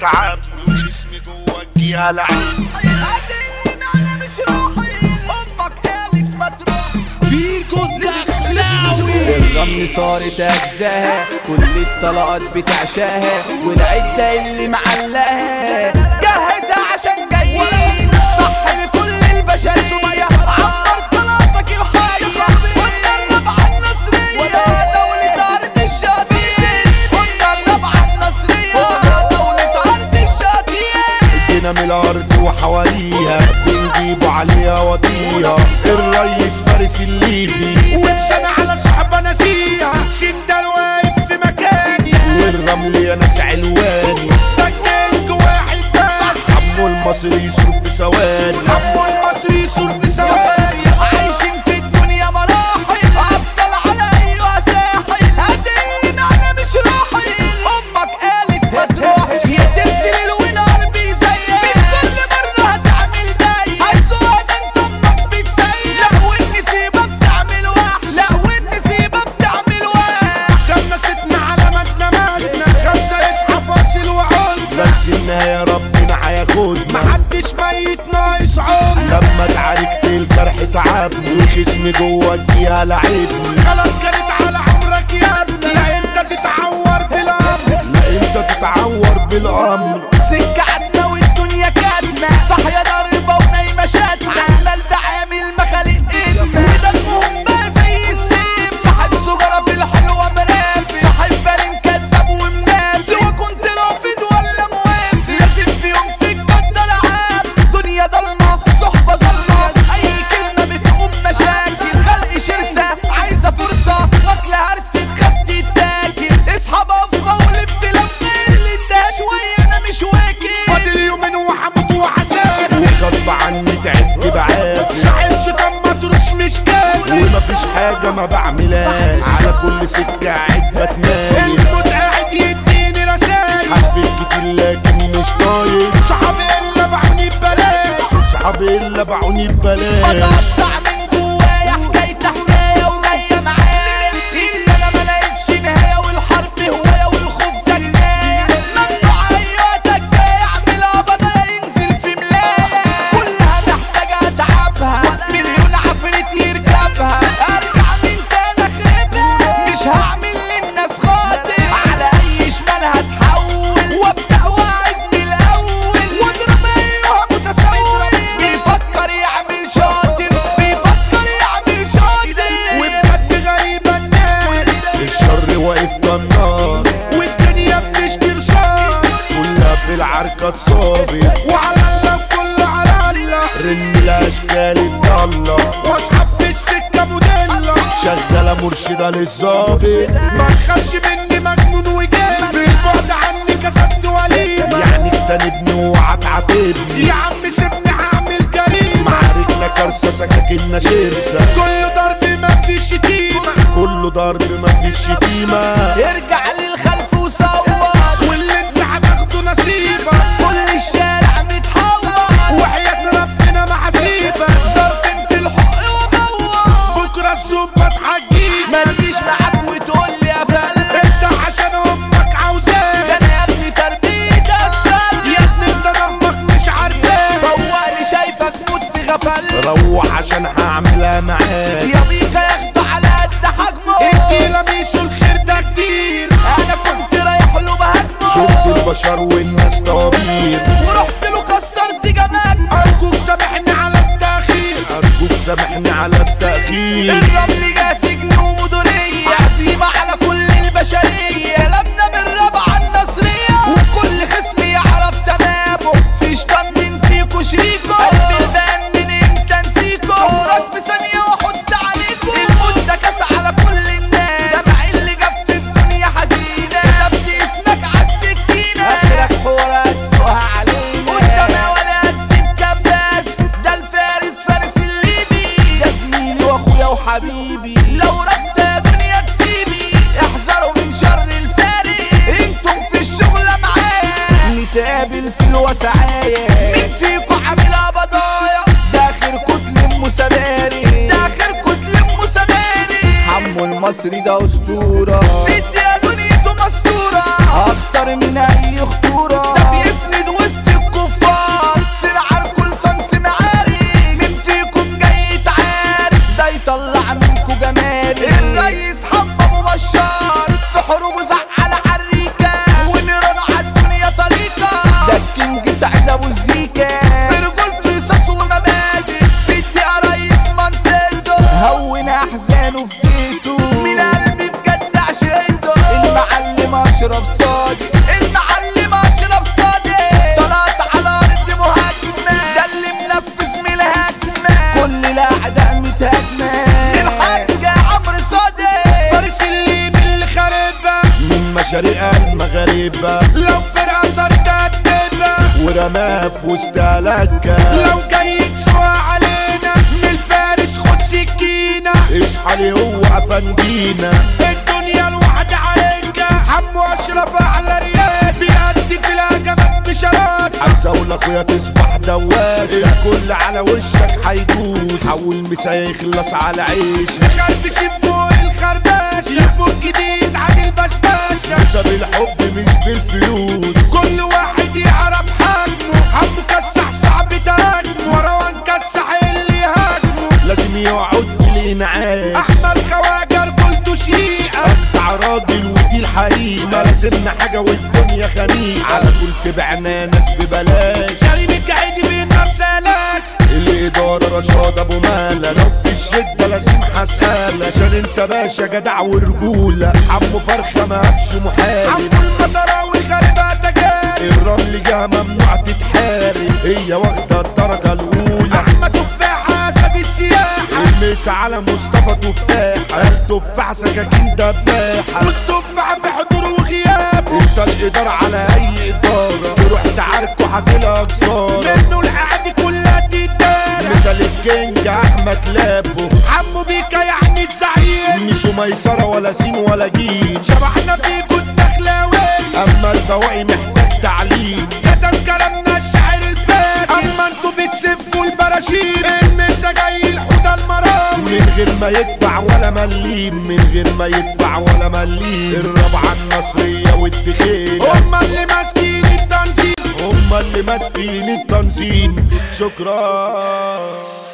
تعب وجسمي جوا الجيها لعب انا مش راحي امك قالت ما تروح فيكو الدخلاوي الرمل صارت اجزاها كل الطلقات بتعشاها والعده اللي معلقاها جهزها عشان جايين صح لكل البشر سمية عبر طلعتك الحية قلنا الربعة النصرية دولة أرض الشهدين قلنا الربعة النصرية دولة أرض الشهدين ادينا من الارض وحواليها بنجيبوا عليها وطيها الريس فارس الليبي وانسان على صحبة نزيهة سندال واقف في مكاني والرمل يا ناس علواني بجلك واحد بس عمو المصري يصرف في ثواني عمو المصري يصور في ثواني عايشين في الدنيا مراحل افضل على ايوه ساحل هدين انا مش راحل امك قالت ما تروحش يا ترسل الونار بيزيك كل مره هتعمل داي هتسوق ده انت امك بتسيق لا والنسيبه بتعمل واحد لا والنسيبه بتعمل واحد كنستنا على مدنا مدنا خمسة يصحى فاصل وعود بس النهاية ربنا هياخدنا محدش ميت ناقص عمر لما اتعاركت الجرح تعبني وجسمي جوا الجيها لعبني خلاص كانت على عمرك يا ابني لا انت تتعور بالامر لا انت تتعور بالامر سكة عدنا والدنيا كادنا صاحية ضربة ونايمة شادنا عمال ده عامل مخالق ايدنا وده المهم بقى زي السيف صاحب سجارة في الحلوة مرافق صاحب بالين كداب ومنافق سوا كنت رافض ولا موافق لازم في يوم تتقدر عام دنيا ضلمة صحبة ظلمة أي كلمة بتقوم مشاكل خلق شرسة عايزة فرصة واكلة هرسة تخاف تتاكل اصحاب افضل ولف لف اللي انتهى شوية انا مش واكل فاضل يومين وحمد وحساب وغصب عني تعبت بعافر صحيح شيطان مطروش مش كافي ومفيش حاجة ما بعملهاش على كل سكة قاعد بتنايم الموت قاعد يديني رسايل حبيت كتير لكن مش طايق صحابي اللي باعوني ببلاش صحابي اللي باعوني ببلاش بتقطع من جوايا حكاية حكاية وجاية معايا إن أنا ما لقيتش نهاية والحرب هواية والخوف زنايا ممنوع أيوة تكاية أعملها بدا ينزل في ملاية كلها محتاجة أتعبها مليون عفريت يركبها أرجع من تاني أخربها مش هعمل للناس خاطر على أي شمال هتحول وأبدأ وأعد من الأول وأضرب أيوة متسول بيفكر يعمل شاطر بيفكر يعمل شاطر وبجد غريبة الناس الشر واقف كالنار والدنيا بتشتي رصاص كلها في العركة اتصابت وعلى الله كله على الله رن الاشكال الضالة واصحاب في السكة موديلا شغالة مرشدة للظابط ما تخافش مني مجنون وجاي في البعد عني كسبت وليمة يعني اجتنبني وهتعاتبني يا عم سيبني هعمل جريمة معاركنا كارثة سكاكيننا شرسة كل ضرب ما فيش شتيمة كله ضرب مفيش شتيمة ارجع للخلف وصور واللي انت هتاخده نصيبك كل الشارع متحور وحياة ربنا ما هسيبك صارفين في الحق ومور بكرة الظباط هتجيب ما تجيش معاك وتقول لي يا فل انت عشان امك ده عاوزاك انا يا ابني تربية السل يا ابني انت ربك مش عارفاك فوقني شايفك موت في غفل روح عشان هعملها معاك يا بيكا ياخده على قد حجمه انتي لميسوا الخير ده كتير انا كنت رايح له شفت بهاجمه البشر والناس طوابير ورحت له كسرت جمال ارجوك سامحني على التأخير أرجوك سامحني على التأخير الرمل جه سجن ومديرية عزيمة على كل البشرية قلبنا بالرابعة النصرية وكل خصم يعرف تمامه في شيطان من فيكو شريكه قلب البان من امتى نسيكو عمرك في ثانية واحط عليكو الموت ده كاس على كل الناس دمع اللي جف في دنيا حزينة كتبت اسمك عالسكينة اخرك حورات سوها علينا قدام يا ولد الكباس ده الفارس فارس الليبي ده زميلي واخويا وحبيبي لو ربت يا دنيا تسيبي احذروا من شر الفارس انتم في الشغلة معايا نتقابل في الوسعاية مين فيكو عاملها بضايع ده اخر كتل مساماري ده اخر كتل مساماري حمو المصري ده اسطورة في الدنيا دنيته مستورة اكتر من اي خطورة ده بيسند مشاريع المغاربة لو فرقة صارت قدنا ورماه في وسط لكة لو جاي تسوق علينا من الفارس خد سكينة اصحى لي هو افندينا الدنيا الواحد عليك حمو اشرف اعلى رياس بيأدي في الهجمات بشراسة عايز اقول اخويا تصبح دواسة الكل على وشك هيدوس حول مسا يخلص على عيش خربش فوق الخرباشة يفوق جديد عن البشباشة بسبب الحب مش بالفلوس كل واحد يعرف حجمه حمو كسح صعب تهاجمه مروان كسح اللي هاجمه لازم يقعد في الانعاش احمد خواجر قلته شيقة بتاع راجل ودي الحقيقة ما لازمنا حاجة والدنيا خنيقة على طول تبعنا ناس ببلاش كريم الجعيدي بينار سالك الإدارة رشاد أبو مالا لو في الشدة لازم هسألك عشان أنت باشا جدع ورجولة حمو فرخة ما هبش محارب عمو المطراوي خربة تجارب الرمل جه ممنوع تتحارب هي واخدة الدرجة الأولى احمد تفاحة اسد السياحة الميس على مصطفى تفاح قال تفاح سكاكين دباحة والتفاحة في حضور وغياب انت الإدارة على أي إدارة تروح تعاركوا هتلاقي خسارة منه القعد كلها تتدارى مثال الكينج أحمد لابو عمو بيكا يعني الزعيم مش ميسرة ولا سين ولا جيم شبحنا فيكو الدخلاوي أما البواقي محتاج تعليم كتب كلامنا الشاعر الفاتح اما انتوا بتسفوا البراشيم المسا جاي الحوضة المرام من غير ما يدفع ولا مليم من غير ما يدفع ولا مليم الرابعة النصرية والدخيل هما اللي ماسكين التنظيم هما اللي ماسكين التنظيم شكرا